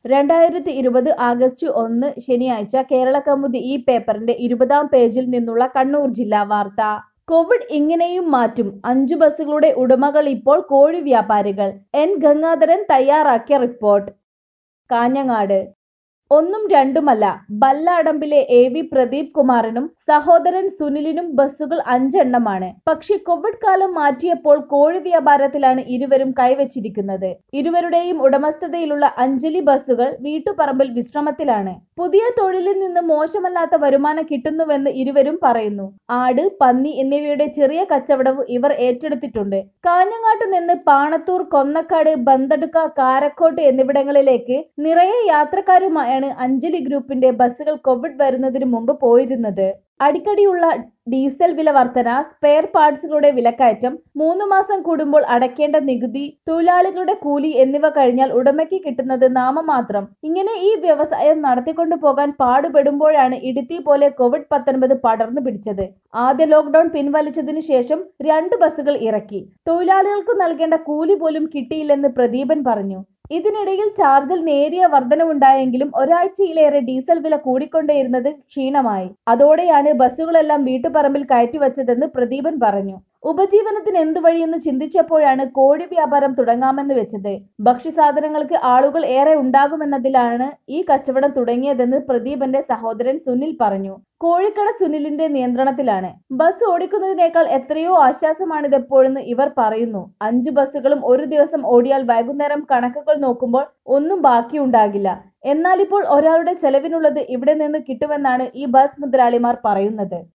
രണ്ടായിരത്തി ഇരുപത് ആഗസ്റ്റ് ഒന്ന് ശനിയാഴ്ച കേരളകൗമുദി ഈ പേപ്പറിന്റെ ഇരുപതാം പേജിൽ നിന്നുള്ള കണ്ണൂർ ജില്ലാ വാർത്ത കോവിഡ് ഇങ്ങനെയും മാറ്റും അഞ്ചു ബസ്സുകളുടെ ഉടമകൾ ഇപ്പോൾ കോഴി വ്യാപാരികൾ എൻ ഗംഗാധരൻ തയ്യാറാക്കിയ റിപ്പോർട്ട് കാഞ്ഞങ്ങാട് ഒന്നും രണ്ടുമല്ല ബല്ലാടമ്പിലെ എ വി പ്രദീപ് കുമാറിനും സഹോദരൻ സുനിലിനും ബസ്സുകൾ അഞ്ചെണ്ണമാണ് പക്ഷെ കോവിഡ് കാലം മാറ്റിയപ്പോൾ കോഴി വ്യാപാരത്തിലാണ് ഇരുവരും കൈവച്ചിരിക്കുന്നത് ഇരുവരുടെയും ഉടമസ്ഥതയിലുള്ള അഞ്ജലി ബസ്സുകൾ വീട്ടുപറമ്പിൽ വിശ്രമത്തിലാണ് പുതിയ തൊഴിലിൽ നിന്ന് മോശമല്ലാത്ത വരുമാനം കിട്ടുന്നുവെന്ന് ഇരുവരും പറയുന്നു ആട് പന്നി എന്നിവയുടെ ചെറിയ കച്ചവടവും ഇവർ ഏറ്റെടുത്തിട്ടുണ്ട് കാഞ്ഞങ്ങാട്ട് നിന്ന് പാണത്തൂർ കൊന്നക്കാട് ബന്തടുക്ക കാരക്കോട്ട് എന്നിവിടങ്ങളിലേക്ക് നിറയെ യാത്രക്കാരുമായാണ് അഞ്ജലി ഗ്രൂപ്പിന്റെ ബസ്സുകൾ കോവിഡ് വരുന്നതിന് മുമ്പ് പോയിരുന്നത് അടിക്കടിയുള്ള ഡീസൽ വില വർധന സ്പെയർ പാർട്സുകളുടെ വിലക്കയറ്റം മൂന്ന് മാസം കൂടുമ്പോൾ അടയ്ക്കേണ്ട നികുതി തൊഴിലാളികളുടെ കൂലി എന്നിവ കഴിഞ്ഞാൽ ഉടമയ്ക്ക് കിട്ടുന്നത് നാമമാത്രം ഇങ്ങനെ ഈ വ്യവസായം നടത്തിക്കൊണ്ടു പോകാൻ പാടുപെടുമ്പോഴാണ് ഇടുത്തി പോലെ കോവിഡ് പത്തൊൻപത് പടർന്നു പിടിച്ചത് ആദ്യ ലോക്ക്ഡൌൺ പിൻവലിച്ചതിനു ശേഷം രണ്ട് ബസ്സുകൾ ഇറക്കി തൊഴിലാളികൾക്ക് നൽകേണ്ട കൂലി പോലും കിട്ടിയില്ലെന്ന് പ്രദീപൻ പറഞ്ഞു ഇതിനിടയിൽ ചാർജിൽ നേരിയ വർധനവുണ്ടായെങ്കിലും ഒരാഴ്ചയിലേറെ ഡീസൽ വില കൂടിക്കൊണ്ടേയിരുന്നത് ക്ഷീണമായി അതോടെയാണ് ബസ്സുകളെല്ലാം വീട്ടുപറമ്പിൽ കയറ്റിവച്ചതെന്ന് പ്രദീപൻ പറഞ്ഞു ഉപജീവനത്തിന് എന്തു വഴിയെന്ന് ചിന്തിച്ചപ്പോഴാണ് കോഴി വ്യാപാരം തുടങ്ങാമെന്ന് വെച്ചത് ഭക്ഷ്യസാധനങ്ങൾക്ക് ആളുകൾ ഏറെ ഉണ്ടാകുമെന്നതിലാണ് ഈ കച്ചവടം തുടങ്ങിയതെന്ന് പ്രദീപന്റെ സഹോദരൻ സുനിൽ പറഞ്ഞു കോഴിക്കട സുനിലിന്റെ നിയന്ത്രണത്തിലാണ് ബസ് ഓടിക്കുന്നതിനേക്കാൾ എത്രയോ ആശ്വാസമാണിതെപ്പോഴെന്ന് ഇവർ പറയുന്നു അഞ്ചു ബസ്സുകളും ഒരു ദിവസം ഓടിയാൽ വൈകുന്നേരം കണക്കുകൾ നോക്കുമ്പോൾ ഒന്നും ബാക്കിയുണ്ടാകില്ല എന്നാൽ ഇപ്പോൾ ഒരാളുടെ ചെലവിനുള്ളത് ഇവിടെ നിന്ന് കിട്ടുമെന്നാണ് ഈ ബസ് മുതലാളിമാർ പറയുന്നത്